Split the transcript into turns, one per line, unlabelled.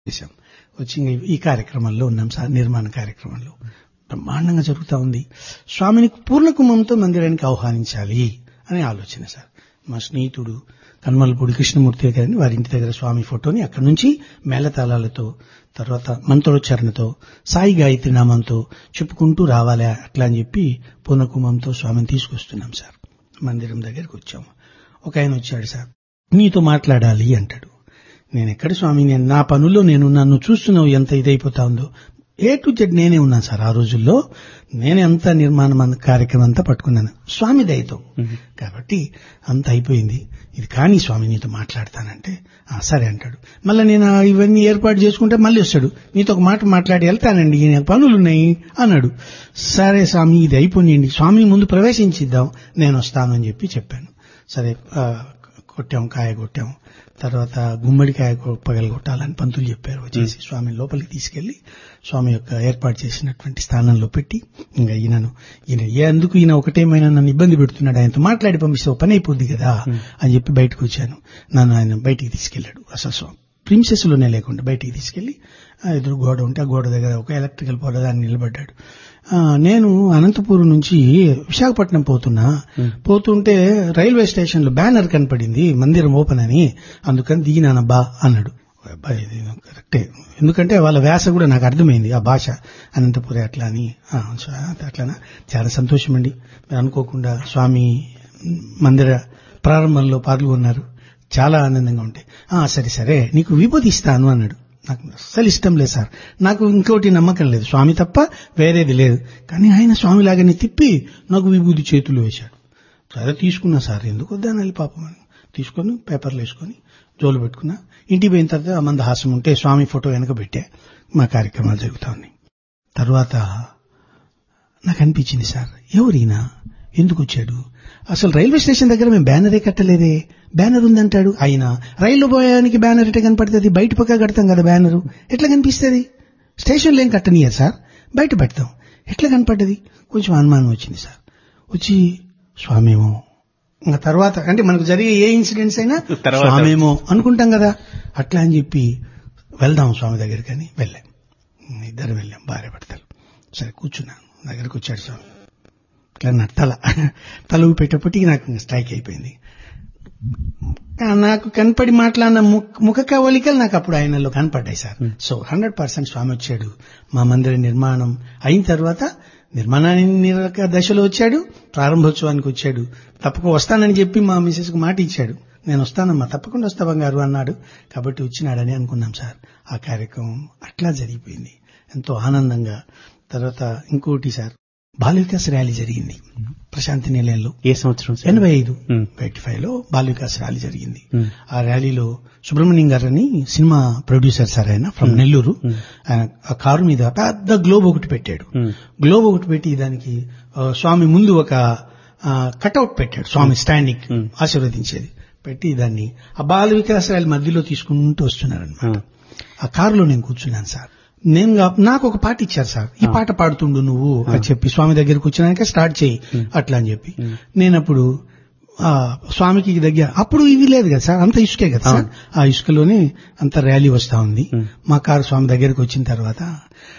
చేశాం వచ్చి ఇంక ఈ కార్యక్రమంలో ఉన్నాం సార్ నిర్మాణ కార్యక్రమంలో బ్రహ్మాండంగా జరుగుతూ ఉంది స్వామిని పూర్ణ కుంభంతో మందిరానికి ఆహ్వానించాలి అనే ఆలోచన సార్ మా స్నేహితుడు కన్మలపూడి కృష్ణమూర్తి గారిని వారి ఇంటి దగ్గర స్వామి ఫోటోని అక్కడి నుంచి మేళతాళాలతో తర్వాత మంత్రోచ్చారణతో సాయి గాయత్రి నామంతో చెప్పుకుంటూ రావాలి అట్లా అని చెప్పి పూర్ణకుంభంతో స్వామిని తీసుకొస్తున్నాం సార్ మందిరం దగ్గరికి వచ్చాము ఒక ఆయన వచ్చాడు సార్ నీతో మాట్లాడాలి అంటాడు నేను ఎక్కడ స్వామి నేను నా పనుల్లో నేను నన్ను చూస్తున్నావు ఎంత ఇదైపోతా ఉందో ఏ టు జెడ్ నేనే ఉన్నాను సార్ ఆ రోజుల్లో నేనే అంత నిర్మాణం కార్యక్రమం అంతా పట్టుకున్నాను స్వామి దయతో కాబట్టి అంత అయిపోయింది ఇది కానీ స్వామి నీతో మాట్లాడతానంటే సరే అంటాడు మళ్ళీ నేను ఇవన్నీ ఏర్పాటు చేసుకుంటే మళ్ళీ వస్తాడు నీతో ఒక మాట మాట్లాడి వెళ్తానండి నాకు పనులు ఉన్నాయి అన్నాడు సరే స్వామి ఇది అయిపోయింది స్వామి ముందు ప్రవేశించిద్దాం నేను వస్తాను అని చెప్పి చెప్పాను సరే కొట్టాం కాయ కొట్టాం తర్వాత గుమ్మడికాయ పగలు కొట్టాలని పంతులు చెప్పారు వచ్చేసి స్వామిని లోపలికి తీసుకెళ్లి స్వామి యొక్క ఏర్పాటు చేసినటువంటి స్థానంలో పెట్టి ఇంకా ఈయనను ఈయన ఎందుకు ఈయన ఒకటేమైనా నన్ను ఇబ్బంది పెడుతున్నాడు ఆయనతో మాట్లాడి పంపిస్తే పని అయిపోద్ది కదా అని చెప్పి బయటకు వచ్చాను నన్ను ఆయన బయటికి తీసుకెళ్లాడు అసలు స్వామి ప్రిన్సెస్ లోనే లేకుండా బయటికి తీసుకెళ్లి ఎదురు గోడ ఉంటే ఆ గోడ దగ్గర ఒక ఎలక్ట్రికల్ పొలదాన్ని నిలబడ్డాడు నేను అనంతపురం నుంచి విశాఖపట్నం పోతున్నా పోతుంటే రైల్వే స్టేషన్ లో బ్యానర్ కనపడింది మందిరం ఓపెన్ అని అందుకని దిగినానబ్బా అన్నాడు కరెక్టే ఎందుకంటే వాళ్ళ వ్యాస కూడా నాకు అర్థమైంది ఆ భాష అనంతపురం అట్లా అని అట్లానా చాలా సంతోషం అండి మీరు అనుకోకుండా స్వామి మందిర ప్రారంభంలో పాల్గొన్నారు చాలా ఆనందంగా ఉంటాయి సరే సరే నీకు విభూతి ఇస్తాను అన్నాడు నాకు అస్సలు ఇష్టం లేదు సార్ నాకు ఇంకోటి నమ్మకం లేదు స్వామి తప్ప వేరేది లేదు కానీ ఆయన స్వామి లాగానే తిప్పి నాకు విభూతి చేతులు వేశాడు సరే తీసుకున్నా సార్ ఎందుకు వద్దానని పాపం తీసుకొని పేపర్లు వేసుకొని జోలు పెట్టుకున్నా ఇంటికి పోయిన తర్వాత మందహాసం ఉంటే స్వామి ఫోటో వెనక పెట్టే మా కార్యక్రమాలు జరుగుతా ఉన్నాయి తర్వాత నాకు అనిపించింది సార్ ఎవరైనా ఎందుకు వచ్చాడు అసలు రైల్వే స్టేషన్ దగ్గర మేము బ్యానరే కట్టలేదే బ్యానర్ ఉందంటాడు అయినా రైలు పోయానికి బ్యానర్ ఎట్లా కనపడుతుంది బయట పక్క కడతాం కదా బ్యానరు ఎట్లా కనిపిస్తుంది స్టేషన్లో ఏం కట్టనియరు సార్ బయట పెడతాం ఎట్లా కనపడ్డది కొంచెం అనుమానం వచ్చింది సార్ వచ్చి స్వామేమో ఇంకా తర్వాత అంటే మనకు జరిగే ఏ ఇన్సిడెంట్స్ అయినా స్వామేమో అనుకుంటాం కదా అట్లా అని చెప్పి వెళ్దాం స్వామి దగ్గరికి అని వెళ్ళాం ఇద్దరు వెళ్ళాం భార్య భర్తలు సరే కూర్చున్నాను దగ్గరకు వచ్చాడు స్వామి ఇట్లా నా తల తల ఊపేటప్పటికి నాకు స్ట్రైక్ అయిపోయింది నాకు కనపడి మాట్లాడిన ముఖ కవలికలు నాకు అప్పుడు ఆయనలో కనపడ్డాయి సార్ సో హండ్రెడ్ పర్సెంట్ స్వామి వచ్చాడు మా మందిర నిర్మాణం అయిన తర్వాత నిర్మాణాన్ని దశలో వచ్చాడు ప్రారంభోత్సవానికి వచ్చాడు తప్పక వస్తానని చెప్పి మా మిసెస్ కు మాట ఇచ్చాడు నేను వస్తానమ్మా తప్పకుండా వస్తా బంగారు అన్నాడు కాబట్టి వచ్చినాడని అనుకున్నాం సార్ ఆ కార్యక్రమం అట్లా జరిగిపోయింది ఎంతో ఆనందంగా తర్వాత ఇంకోటి సార్ బాల వికాస్ ర్యాలీ జరిగింది ప్రశాంతి నిలయంలో
ఏ సంవత్సరం
ఎనభై ఐదు ఎయిటీ ఫైవ్ లో బాల వికాస్ ర్యాలీ జరిగింది ఆ ర్యాలీలో సుబ్రహ్మణ్యం గారని సినిమా ప్రొడ్యూసర్ సార్ ఆయన ఫ్రమ్ నెల్లూరు ఆయన ఆ కారు మీద పెద్ద గ్లోబ్ ఒకటి పెట్టాడు గ్లోబ్ ఒకటి పెట్టి దానికి స్వామి ముందు ఒక కట్అవుట్ పెట్టాడు స్వామి స్టాండింగ్ ఆశీర్వదించేది పెట్టి దాన్ని ఆ బాల వికాస్ ర్యాలీ మధ్యలో తీసుకుంటూ వస్తున్నారనమాట ఆ కారులో నేను కూర్చున్నాను సార్ నేను నాకు ఒక పాట ఇచ్చారు సార్ ఈ పాట పాడుతుండు నువ్వు అని చెప్పి స్వామి దగ్గరకు వచ్చినాక స్టార్ట్ చేయి అట్లా అని చెప్పి నేను అప్పుడు స్వామికి దగ్గర అప్పుడు ఇవి లేదు కదా సార్ అంత ఇసుకే కదా సార్ ఆ ఇసుకలోనే అంత ర్యాలీ వస్తా ఉంది మా కారు స్వామి దగ్గరికి వచ్చిన తర్వాత